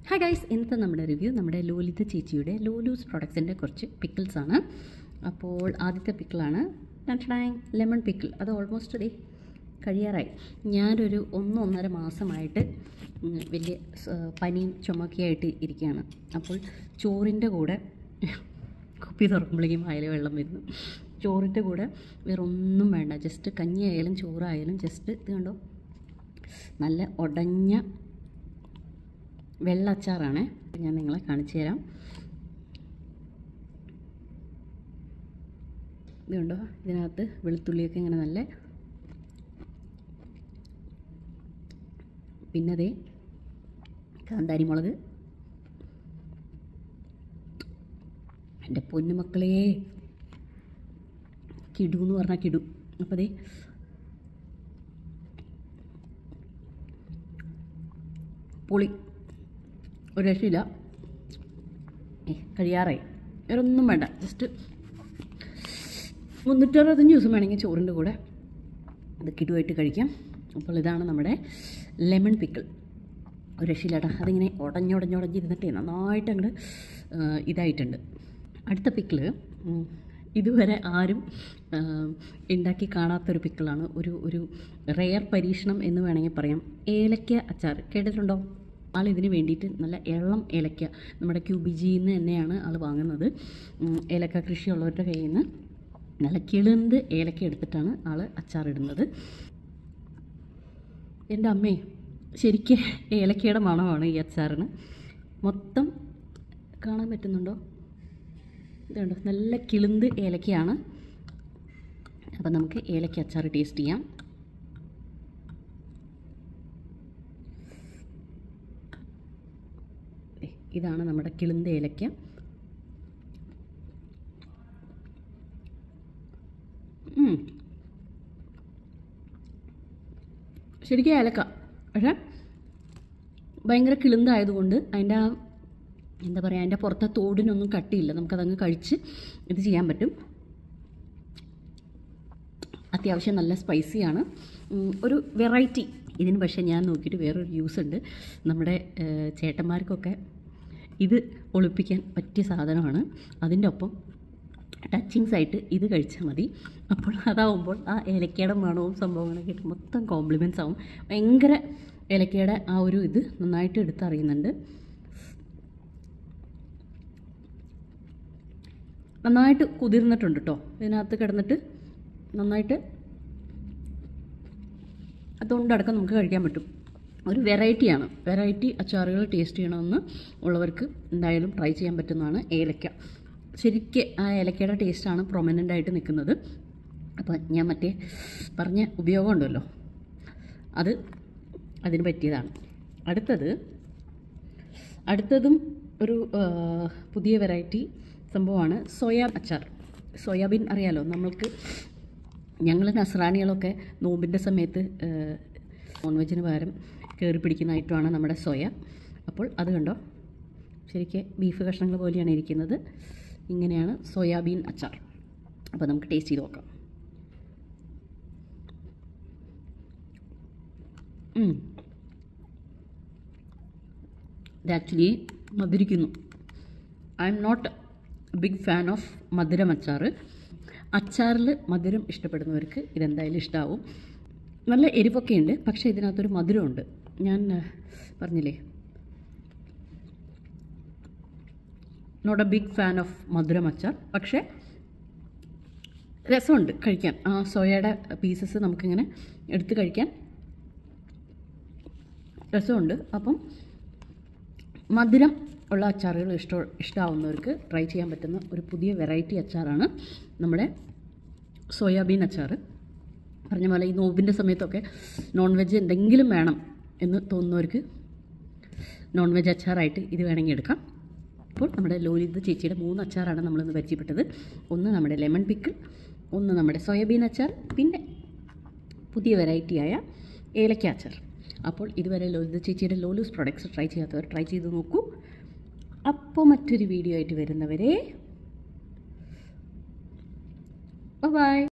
Hi guys ഇന്നത്തെ നമ്മുടെ review നമ്മുടെ ലോലിത ചേച്ചിയുടെ ലോലൂസ് പ്രൊഡക്ട്സിൻ്റെ കുറച്ച് പിക്കിൾസ് ആണ് അപ്പോൾ ആദ്യത്തെ പിക്കിളാണ് ലെമൺ പിക്കിൾ അത് ഓൾമോസ്റ്റ് ഡേ കഴിയാറായി ഞാനൊരു ഒന്ന് ഒന്നര മാസമായിട്ട് ഉം, വലിയ സ- പനിയും ചുമക്കിയായിട്ട് ഇരിക്കുകയാണ് അപ്പോൾ ചോറിൻ്റെ കൂടെ കുപ്പി തുറക്കുമ്പോഴേക്കും വായിൽ വെള്ളം വരുന്നു ചോറിൻ്റെ കൂടെ വേറെ ഒന്നും വേണ്ട ജസ്റ്റ് കഞ്ഞി ആയാലും ചോറായാലും ജസ്റ്റ് ഇത് കണ്ടോ നല്ല ഉടഞ്ഞ വെള്ള അച്ചാറാണ് ഞാൻ നിങ്ങളെ കാണിച്ചു തരാം ഇതുണ്ടോ ഇതിനകത്ത് വെളുത്തുള്ളിയൊക്കെ ഇങ്ങനെ നല്ല പിന്നെ അതേ കാന്താരി മുളക് എൻ്റെ പൊന്നുമക്കളെ കിടു എന്ന് പറഞ്ഞാൽ കിടു അപ്പോൾ അതേ പുളി ഒരു രക്ഷയില്ല ഏ കഴിയാറായി വേറെ ഒന്നും വേണ്ട ജസ്റ്റ് മുന്നൂറ്ററുപത്തഞ്ച് ദിവസം വേണമെങ്കിൽ ചോറിൻ്റെ കൂടെ ഇത് കിടുവായിട്ട് കഴിക്കാം അപ്പോൾ ഇതാണ് നമ്മുടെ ലെമൺ പിക്കിൾ ഒരു രക്ഷയില്ലാട്ടാ അതിങ്ങനെ ഉടഞ്ഞുടഞ്ഞുടഞ്ഞിരുന്നിട്ടേ നന്നായിട്ട് അങ്ങോട്ട് ഇതായിട്ടുണ്ട് അടുത്ത പിക്കിള് ഇതുവരെ ആരും ആ, ഉണ്ടാക്കി കാണാത്തൊരു പിക്കിളാണ് ഒരു ഒരു റെയർ പരീക്ഷണം എന്ന് വേണമെങ്കിൽ പറയാം ഏലക്ക അച്ചാർ കേട്ടിട്ടുണ്ടോ ആൾ ഇതിന് വേണ്ടിയിട്ട് നല്ല ഇളം ഏലക്ക നമ്മുടെ ക്യൂബിജിയിൽ നിന്ന് തന്നെയാണ് ആൾ വാങ്ങുന്നത് ഉം, ഏലക്ക കൃഷിയുള്ളവരുടെ കയ്യിൽ നിന്ന് നല്ല കിളുന്ത് ഏലക്ക എടുത്തിട്ടാണ് ആൾ അച്ചാറിടുന്നത് എൻ്റെ അമ്മേ ശരിക്കും ഏലക്കയുടെ മണമാണ് ഈ അച്ചാറിന് മൊത്തം കാണാൻ പറ്റുന്നുണ്ടോ ഇതുണ്ടോ നല്ല കിളുന്ത് ഏലക്കയാണ് അപ്പം നമുക്ക് ഏലക്ക അച്ചാർ ടേസ്റ്റ് ചെയ്യാം ദേ, ഇതാണ് നമ്മുടെ കിളുന്ത് ഏലക്ക ഉം. ശരിക്കും ഏലക്ക പക്ഷേ ഭയങ്കര കിളുന്തായതുകൊണ്ട് അതിൻ്റെ ആ എന്താ പറയുക അതിൻ്റെ പുറത്തെ തോടിനൊന്നും കട്ടിയില്ല നമുക്കതങ്ങ് കഴിച്ച് ഇത് ചെയ്യാൻ പറ്റും അത്യാവശ്യം നല്ല സ്പൈസിയാണ് ഉം, ഒരു വെറൈറ്റി ഇതിന് പക്ഷേ ഞാൻ നോക്കിയിട്ട് വേറൊരു യൂസ് ഉണ്ട് നമ്മുടെ ഏഹ്, ചേട്ടന്മാർക്കൊക്കെ ഇത് ഒളിപ്പിക്കാൻ പറ്റിയ സാധനമാണ് അതിൻ്റെ ഒപ്പം ടച്ചിങ്സ് ആയിട്ട് ഇത് കഴിച്ചാൽ മതി അപ്പോൾ അതാവുമ്പോൾ ആ ഏലക്കയുടെ മണവും സംഭവങ്ങളൊക്കെ ആയിട്ട് മൊത്തം കോംപ്ലിമെൻറ്റ്സ് ആവും ഭയങ്കര ഏലക്കയുടെ ആ ഒരു ഇത് നന്നായിട്ട് എടുത്തറിയുന്നുണ്ട് നന്നായിട്ട് കുതിർന്നിട്ടുണ്ട് കേട്ടോ ഇതിനകത്ത് കിടന്നിട്ട് നന്നായിട്ട് അതുകൊണ്ടടക്കം നമുക്ക് കഴിക്കാൻ പറ്റും ഒരു വെറൈറ്റിയാണ് വെറൈറ്റി അച്ചാറുകൾ ടേസ്റ്റ് ചെയ്യണമെന്ന് ഉള്ളവർക്ക് എന്തായാലും ട്രൈ ചെയ്യാൻ പറ്റുന്നതാണ് ഏലക്ക ശരിക്ക് ആ ഏലക്കയുടെ ടേസ്റ്റാണ് പ്രൊമനൻ്റ് ആയിട്ട് നിൽക്കുന്നത് അപ്പോൾ ഞാൻ മറ്റേ പറഞ്ഞ ഉപയോഗം ഉണ്ടല്ലോ അത് അതിന് പറ്റിയതാണ് അടുത്തത് അടുത്തതും ഒരു ആ, പുതിയ വെറൈറ്റി സംഭവമാണ് സോയാ അച്ചാർ സോയാബീൻ അറിയാലോ നമ്മൾക്ക് ഞങ്ങൾ നസ്രാണികളൊക്കെ നോമ്പിൻ്റെ സമയത്ത് നോൺ വെജിന് പകരം കയറി പിടിക്കുന്ന ഐറ്റമാണ് നമ്മുടെ സോയ അപ്പോൾ അത് കണ്ടോ ശരിക്ക് ബീഫ് കഷ്ണങ്ങൾ പോലെയാണ് ഇരിക്കുന്നത് ഇങ്ങനെയാണ് സോയാബീൻ അച്ചാർ അപ്പോൾ നമുക്ക് ടേസ്റ്റ് ചെയ്ത് നോക്കാം ഉം. ഇത് ആക്ച്വലി മധുരിക്കുന്നു I'm not big fan of മധുരം അച്ചാർ അച്ചാറിൽ മധുരം ഇഷ്ടപ്പെടുന്നവർക്ക് ഇതെന്തായാലും ഇഷ്ടമാവും നല്ല എരിവൊക്കെ ഉണ്ട് പക്ഷേ ഇതിനകത്തൊരു മധുരമുണ്ട് ഞാൻ ആ, പറഞ്ഞില്ലേ not a big fan of മധുരം അച്ചാർ പക്ഷേ രസമുണ്ട് കഴിക്കാൻ ആ സോയയുടെ പീസസ് നമുക്കിങ്ങനെ എടുത്ത് കഴിക്കാൻ രസമുണ്ട് അപ്പം മധുരം ഉള്ള അച്ചാറുകൾ ഇഷ്ട ഇഷ്ടമാവുന്നവർക്ക് ട്രൈ ചെയ്യാൻ പറ്റുന്ന ഒരു പുതിയ വെറൈറ്റി അച്ചാറാണ് നമ്മുടെ സോയാബീൻ അച്ചാർ പറഞ്ഞ പോലെ ഈ നോമ്പിൻ്റെ സമയത്തൊക്കെ നോൺ വെജ് എന്തെങ്കിലും വേണം എന്ന് തോന്നുന്നവർക്ക് നോൺ വെജ് അച്ചാറായിട്ട് ഇത് വേണമെങ്കിൽ എടുക്കാം അപ്പോൾ നമ്മുടെ ലോലിത ചേച്ചിയുടെ മൂന്ന് അച്ചാറാണ് നമ്മളിന്ന് പരിചയപ്പെട്ടത് ഒന്ന് നമ്മുടെ ലെമൺ പിക്കിൾ ഒന്ന് നമ്മുടെ സോയാബീൻ അച്ചാർ പിന്നെ പുതിയ വെറൈറ്റിയായ ഏലക്ക അച്ചാർ അപ്പോൾ ഇതുവരെ ലോലിത ചേച്ചിയുടെ ലോലൂസ് പ്രൊഡക്ട്സ് ട്രൈ ചെയ്യാത്തവർ ട്രൈ ചെയ്ത് നോക്കൂ അപ്പോൾ മറ്റൊരു വീഡിയോ ആയിട്ട് വരുന്നവരെ ബൈ